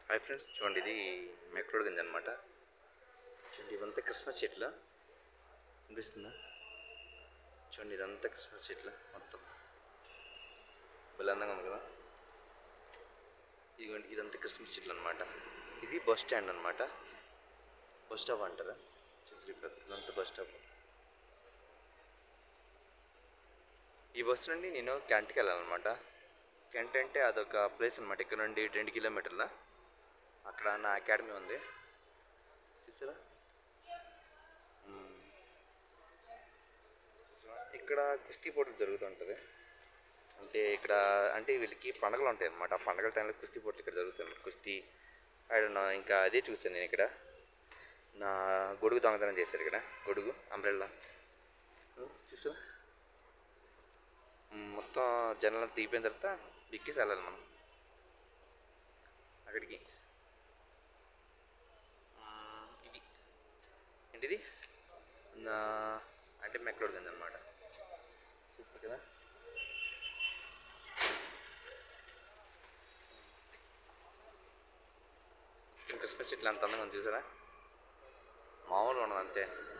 Hi friends చూడండి ఇది మెక్రోడ్ గంజ్ అనమాట చూడండి ఇవంతా క్రిస్మస్ చెట్లు అనిపిస్తుందా చూడండి ఇదంతా క్రిస్మస్ చెట్లు మొత్తం భలే అందంగా ఉంది కదా ఇదిగోండి ఇదంతా క్రిస్మస్ చెట్లు అనమాట ఇది బస్ స్టాండ్ అనమాట బస్ స్టాప్ అంటారా చూసి ఇదంతా బస్ స్టాప్ ఈ బస్సు నుండి నేను క్యాంట్కి వెళ్ళాలన్నమాట కెంట్ అంటే అదొక ప్లేస్ అనమాట ఇక్కడ నుండి రెండు కిలోమీటర్ల అక్కడ నా అకాడమీ ఉంది చూసారా మ్మ్. చూసారా? ఇక్కడ కుస్తీ పోటీలు జరుగుతుంటుంది అంటే ఇక్కడ అంటే వీళ్ళకి పండగలు ఉంటాయి అన్నమాట ఆ పండగల టైంలో కుస్తీ పోటీలు ఇక్కడ జరుగుతాయి కుస్తీ అండ్ ఇంకా అదే చూసాను నేను ఇక్కడ నా గొడుగు దొంగతనం చేశారు ఇక్కడ గొడుగు అంబ్రెల్లా చూసారా మ్మ్, మొత్తం జనాలు తీపిన తర్వాత బిక్కేసి వెళ్ళాలి మనం అక్కడికి మ్మ్, ఇది ఏంటిది నా అంటే మెక్లోడ్ గంజ్ అనమాట సూపర్ కదా క్రిస్మస్ ఇట్లా అంత అందంగా ఉంది చూసారా మామూలుగా ఉన్నది అంతే